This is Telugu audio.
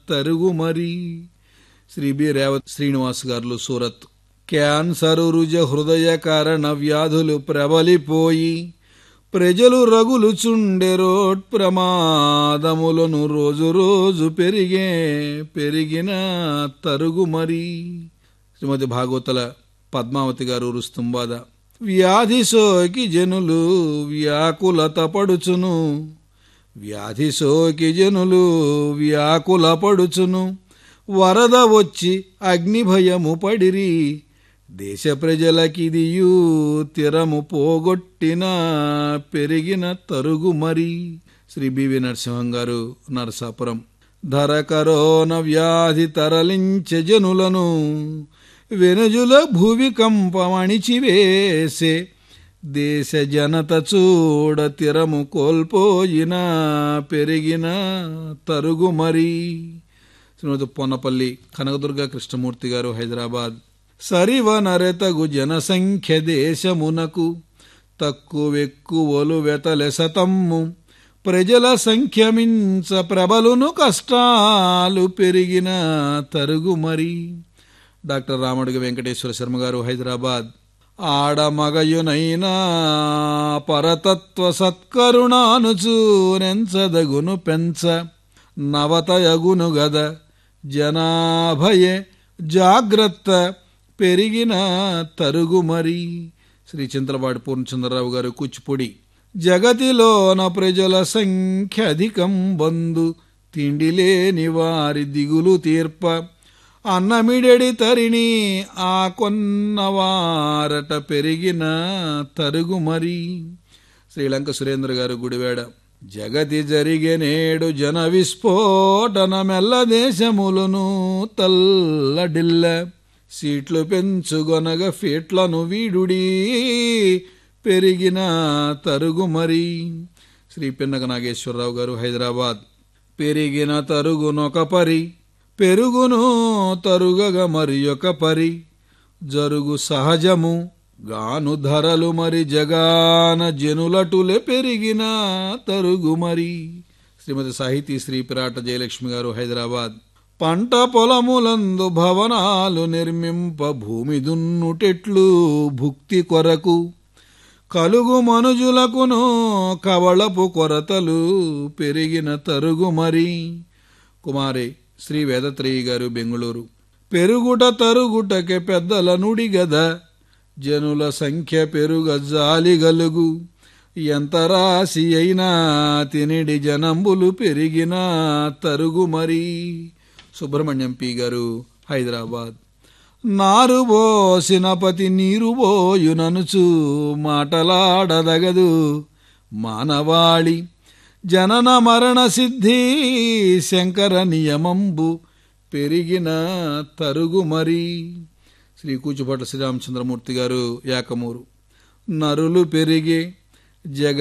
తరుగు మరి శ్రీ బి రేవత్ శ్రీనివాస్ గారు సూరత్ క్యాన్సరు రుజ హృదయ కారణ వ్యాధులు ప్రబలిపోయి ప్రజలు రగులు చుండెరోట్ ప్రమాదములను రోజు రోజు పెరిగే పెరిగిన తరుగు మరి శ్రీమతి భాగవతల పద్మావతి గారు రుస్తుంబాద వ్యాధి సోకి జనులు వ్యాకులత పడుచును వ్యాధి సోకి జనులు వ్యాకుల పడుచును వరద వచ్చి అగ్ని భయము పడిరి దేశ ప్రజలకిదియు తిరము పోగొట్టిన పెరిగిన తరుగు మరి శ్రీ బివి నరసింహం గారు నరసాపురం ధర కరోన వ్యాధి తరలించే జనులను వెనుజుల భూవికంపమణిచివేసే దేశ జనత చూడ తిరము కోల్పోయిన పెరిగిన తరుగు మరి శ్రీమతి పొన్నపల్లి కనకదుర్గ కృష్ణమూర్తి గారు హైదరాబాద్ సరివ నరెతగు జనసంఖ్య దేశమునకు తక్కువెక్కువలు వెతలెసతమ్ము ప్రజల సంఖ్య మించ ప్రబలును కష్టాలు పెరిగిన తరుగు మరి డాక్టర్ రామడుగ వెంకటేశ్వర శర్మ గారు హైదరాబాద్ ఆడమగయునైనా పరతత్వ సత్కరుణానుచు నెంచదగును పెంచ నవతయగును గద జనాభయే జాగ్రత్త పెరిగిన తరుగు మరి శ్రీ చింతలపాటి పూర్ణచంద్రరావు గారు కూచిపూడి జగతిలోన ప్రజల సంఖ్య అధికం బంధు తిండి లేని వారి దిగులు తీర్ప అన్నమిడెడి తరిని ఆ కొన్నవారట పెరిగిన తరుగు మరి శ్రీలంక సురేంద్ర గారు గుడివాడ జగతి జరిగే నేడు జన విస్ఫోటన మెల్ల దేశములను తల్లడిల్ల సీట్లు పెంచుగొనగ ఫీట్లను వీడుడి పెరిగిన తరుగు మరి శ్రీ పిన్నక నాగేశ్వరరావు గారు హైదరాబాద్ పెరిగిన తరుగునొక పరి పెరుగును తరుగగ మరి ఒక పరి జరుగు సహజము గాను ధరలు మరి జగాన జనులటులే పెరిగిన తరుగు మరి శ్రీమతి సాహితీ శ్రీ పిరాట జయలక్ష్మి గారు హైదరాబాద్ పంట పొలములందు భవనాలు నిర్మింప భూమి దున్నుటెట్లు భుక్తి కొరకు కలుగు మనుజులకును కవళపు కొరతలు పెరిగిన తరుగు మరి కుమారి శ్రీ వేదత్రేయి గారు బెంగుళూరు పెరుగుట తరుగుటకే పెద్దల నుడి గద జనుల సంఖ్య పెరుగ జాలి గలుగు ఎంత రాసి అయినా తినిడి జనంబులు పెరిగిన తరుగు మరి సుబ్రహ్మణ్యం పి గారు హైదరాబాద్ నారు పోసిన పతి నీరు పోయుననుచు మాటలాడదగదు మానవాళి జనన మరణ సిద్ధి శంకర నియమంబు పెరిగిన తరుగు మరి శ్రీ కూచుపాట శ్రీరామచంద్రమూర్తి గారు యాకమూరు నరులు పెరిగే జగ